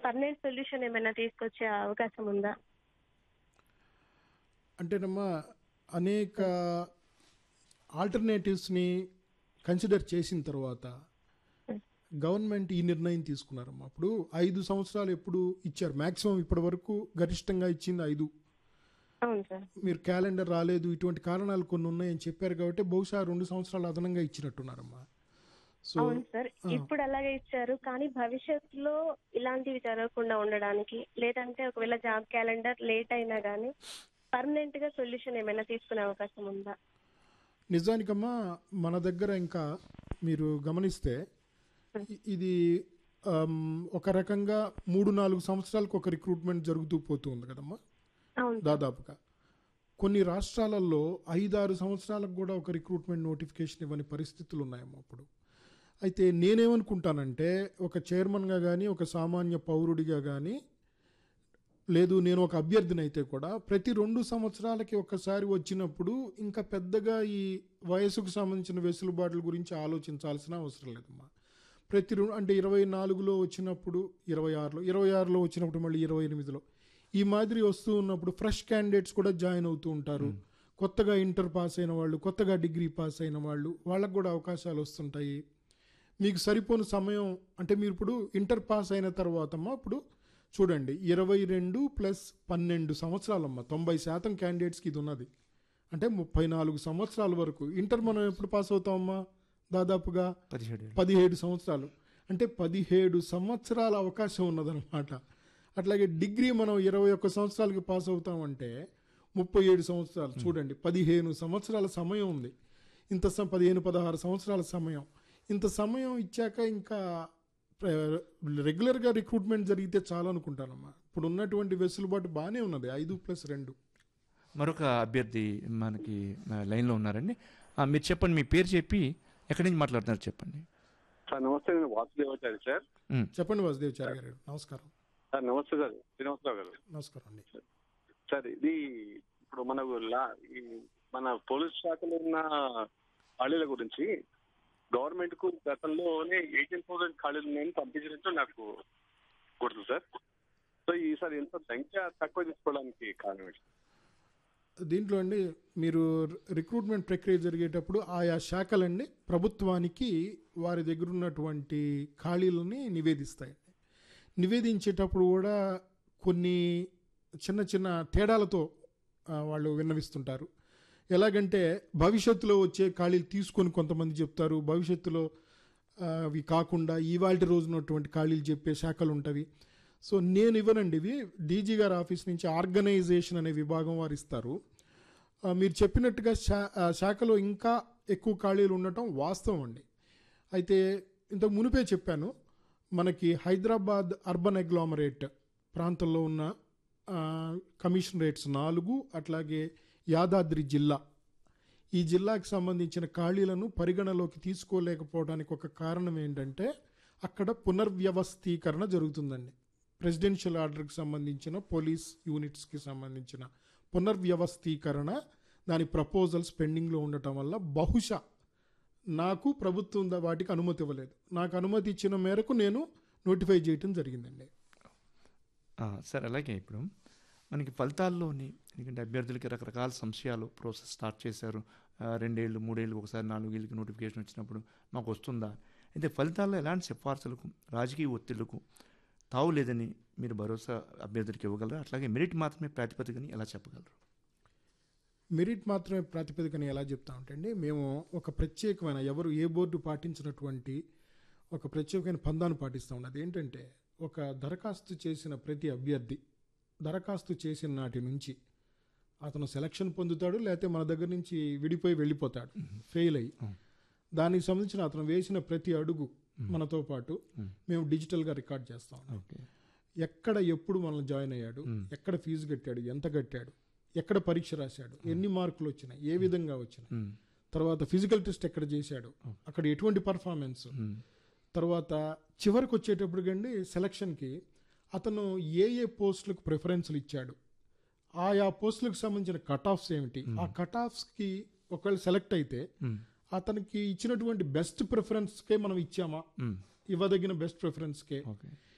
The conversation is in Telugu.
పర్మనెంట్ సొల్యూషన్ ఏమైనా తీసుకొచ్చే అవకాశం ఉందా అంటేనమ్మా అనేక ఆల్టర్నేటివ్స్ని కన్సిడర్ చేసిన తర్వాత గవర్నమెంట్ ఈ నిర్ణయం తీసుకున్నారమ్మా అప్పుడు ఐదు సంవత్సరాలు ఎప్పుడు ఇచ్చారు మ్యాక్సిమం ఇప్పటి వరకు గరిష్టంగా ఇచ్చింది ఐదు అవును సార్ మీరు క్యాలెండర్ రాలేదు ఇటువంటి కారణాలు కొన్ని ఉన్నాయని చెప్పారు కాబట్టి బహుశా రెండు సంవత్సరాలు అదనంగా ఇచ్చినట్టున్నారమ్మా సో అవును సార్ ఇప్పుడు అలాగే ఇచ్చారు కానీ భవిష్యత్తులో ఇలాంటివి జరగకుండా ఉండడానికి లేదంటే ఒకవేళ జాబ్ క్యాలెండర్ లేట్ అయినా కానీ పర్మనెంట్ గా సొల్యూషన్ ఏమైనా తీసుకునే అవకాశం ఉందా నిజానికమ్మా మన దగ్గర ఇంకా మీరు గమనిస్తే ఇ- ఇది ఆమ్, ఒక రకంగా మూడు నాలుగు సంవత్సరాలకు ఒక రిక్రూట్మెంట్ జరుగుతూ పోతూ ఉంది కదమ్మా అవును దాదాపుగా కొన్ని రాష్ట్రాలలో ఐదారు సంవత్సరాలకు కూడా ఒక రిక్రూట్మెంట్ నోటిఫికేషన్ ఇవ్వని పరిస్థితులు ఉన్నాయమ్మా అప్పుడు అయితే నేనేమనుకుంటానంటే ఒక చైర్మన్గా కానీ ఒక సామాన్య పౌరుడిగా కానీ లేదు నేను ఒక అభ్యర్థిని అయితే కూడా ప్రతి రెండు సంవత్సరాలకి ఒకసారి వచ్చినప్పుడు ఇంకా పెద్దగా ఈ వయసుకు సంబంధించిన వెసులుబాట్ల గురించి ఆలోచించాల్సిన అవసరం లేదమ్మా ప్రతి రెండు అంటే ఇరవై నాలుగులో వచ్చినప్పుడు ఇరవై ఆరులో ఇరవై ఆరులో వచ్చినప్పుడు మళ్ళీ ఇరవై ఎనిమిదిలో ఈ మాదిరి వస్తూ ఉన్నప్పుడు ఫ్రెష్ క్యాండిడేట్స్ కూడా జాయిన్ అవుతూ ఉంటారు కొత్తగా ఇంటర్ పాస్ అయిన వాళ్ళు కొత్తగా డిగ్రీ పాస్ అయిన వాళ్ళు వాళ్ళకు కూడా అవకాశాలు వస్తుంటాయి మీకు సరిపోని సమయం అంటే మీరు ఇప్పుడు ఇంటర్ పాస్ అయిన తర్వాతమ్మా ఇప్పుడు చూడండి ఇరవై రెండు ప్లస్ పన్నెండు సంవత్సరాలమ్మా తొంభై శాతం క్యాండిడేట్స్కి ఇది ఉన్నది అంటే ముప్పై నాలుగు సంవత్సరాల వరకు ఇంటర్ మనం ఎప్పుడు పాస్ అవుతామమ్మా దాదాపుగా పదిహేడు ఏళ్ళు. పదిహేడు సంవత్సరాలు అంటే పదిహేడు సంవత్సరాల అవకాశం ఉన్నదన్నమాట అట్లాగే డిగ్రీ మనం ఇరవై ఒక్క సంవత్సరాలకి పాస్ అవుతామంటే ముప్పై ఏడు సంవత్సరాలు చూడండి పదిహేను సంవత్సరాల సమయం ఉంది ఇంత స- పదిహేను పదహారు సంవత్సరాల సమయం ఇంత సమయం ఇచ్చాక ఇంకా ప్ర- రెగ్యులర్గా రిక్రూట్మెంట్ జరిగితే చాలు అనుకుంటానమ్మా ఇప్పుడు ఉన్నటువంటి వెసులుబాటు బాగానే ఉన్నది ఐదు ప్లస్ రెండు మరొక అభ్యర్థి మనకి ఆ, లైన్లో ఉన్నారండి ఆ, మీరు చెప్పండి మీ పేరు చెప్పి ఎక్కడి నుంచి మాట్లాడుతున్నారు చెప్పండి సార్ నమస్తే నేను వాసుదేవాచారి సార్ ఉమ్, చెప్పండి వాసుదేవ్ చారి గారు నమస్కారం సార్ నమస్తే సార్ శ్రీనివాసరావు గారు నమస్కారం అండి సార్ ఇది ఇప్పుడు మనకు లా ఈ మన పోలీస్ శాఖలో ఉన్న ఖాళీల గురించి గవర్నమెంట్ కు గతంలోనే ఎయిటీన్ థౌసండ్ ఖాళీలు ఉన్నాయని పంపించినట్టు నాకు గుర్తు సార్ సో ఈసారి ఎంత సంఖ్య తక్కువ తీసుకోవడానికి కారణం ఏంటి? దీంట్లో అండి మీరు రిక్రూట్మెంట్ ప్రక్రియ జరిగేటప్పుడు ఆయా శాఖలండి ప్రభుత్వానికి వారి దగ్గర ఉన్నటువంటి ఖాళీలని నివేదిస్తాయండి నివేదించేటప్పుడు కూడా కొన్ని చిన్న చిన్న తేడాలతో ఆ, వాళ్ళు విన్నవిస్తుంటారు ఎలాగంటే భవిష్యత్తులో వచ్చే ఖాళీలు తీసుకొని కొంతమంది చెప్తారు భవిష్యత్తులో ఆ, అవి కాకుండా ఇవాళ రోజునటువంటి ఖాళీలు చెప్పే శాఖలు ఉంటవి సో నేను ఇవ్వనండి ఇవి డీజీ గారి ఆఫీస్ నుంచి ఆర్గనైజేషన్ అనే విభాగం వారు ఇస్తారు ఆ, మీరు చెప్పినట్టుగా శా ఆ, శాఖలో ఇంకా ఎక్కువ ఖాళీలు ఉండటం వాస్తవం అండి అయితే ఇంతకు మునిపే చెప్పాను మనకి హైదరాబాద్ అర్బన్ అగ్లామరేట్ ప్రాంతంలో ఉన్న ఆ, కమిషన్ రేట్స్ నాలుగు అట్లాగే యాదాద్రి జిల్లా ఈ జిల్లాకు సంబంధించిన ఖాళీలను పరిగణలోకి తీసుకోలేకపోవడానికి ఒక కారణం ఏంటంటే అక్కడ పునర్వ్యవస్థీకరణ జరుగుతుందండి ప్రెసిడెన్షియల్ ఆర్డర్కి సంబంధించిన పోలీస్ యూనిట్స్కి సంబంధించిన పునర్వ్యవస్థీకరణ దాని ప్రపోజల్స్ పెండింగ్లో ఉండటం వల్ల బహుశా నాకు ప్రభుత్వం దా- వాటికి అనుమతి ఇవ్వలేదు నాకు అనుమతి ఇచ్చిన మేరకు నేను నోటిఫై చేయటం జరిగిందండి ఆ, సార్ అలాగే ఇప్పుడు మనకి ఫలితాల్లోని ఎందుకంటే అభ్యర్థులకి రకరకాల సంశయాలు ప్రాసెస్ స్టార్ట్ చేశారు ఆ, రెండేళ్ళు మూడేళ్ళు ఒకసారి నాలుగేళ్ళకి నోటిఫికేషన్ వచ్చినప్పుడు మాకు వస్తుందా అయితే ఫలితాల్లో ఎలాంటి సిఫార్సులకు రాజకీయ ఒత్తిళ్లకు తావు లేదని మీరు భరోసా అభ్యర్థులకు ఇవ్వగలరా అట్లాగే మెరిట్ మాత్రమే ప్రాతిపదికని ఎలా చెప్పగలరు మెరిట్ మాత్రమే ప్రాతిపదికని ఎలా చెప్తామంటే అండి మేము ఒక ప్రత్యేకమైన ఎవరు ఏ బోర్డు పాటించినటువంటి ఒక ప్రత్యేకమైన పందాను పాటిస్తూ ఉన్నది ఏంటంటే ఒక దరఖాస్తు చేసిన ప్రతి అభ్యర్థి దరఖాస్తు చేసిన నాటి నుంచి అతను సెలక్షన్ పొందుతాడు లేకపోతే మన దగ్గర నుంచి విడిపోయి వెళ్ళిపోతాడు ఫెయిల్ అయ్యి దానికి సంబంధించిన అతను వేసిన ప్రతి అడుగు మనతో పాటు మేము డిజిటల్గా రికార్డ్ చేస్తాం ఓకే ఎక్కడ ఎప్పుడు మనల్ని జాయిన్ అయ్యాడు ఎక్కడ ఫీజు కట్టాడు ఎంత కట్టాడు ఎక్కడ పరీక్ష రాశాడు ఎన్ని మార్కులు వచ్చినాయి ఏ విధంగా వచ్చినాయి తర్వాత ఫిజికల్ టెస్ట్ ఎక్కడ చేశాడు అక్కడ ఎటువంటి పర్ఫార్మెన్స్ తర్వాత చివరికి వచ్చేటప్పటికండి సెలక్షన్కి అతను ఏ ఏ పోస్టులకు ప్రిఫరెన్స్లు ఇచ్చాడు ఆయా పోస్టులకు సంబంధించిన కట్ ఆఫ్స్ ఏమిటి ఆ కట్ ఆఫ్స్కి ఒకవేళ సెలెక్ట్ అయితే అతనికి ఇచ్చినటువంటి బెస్ట్ ప్రిఫరెన్స్కే మనం ఇచ్చామా ఇవ్వదగిన బెస్ట్ ప్రిఫరెన్స్కే ఓకే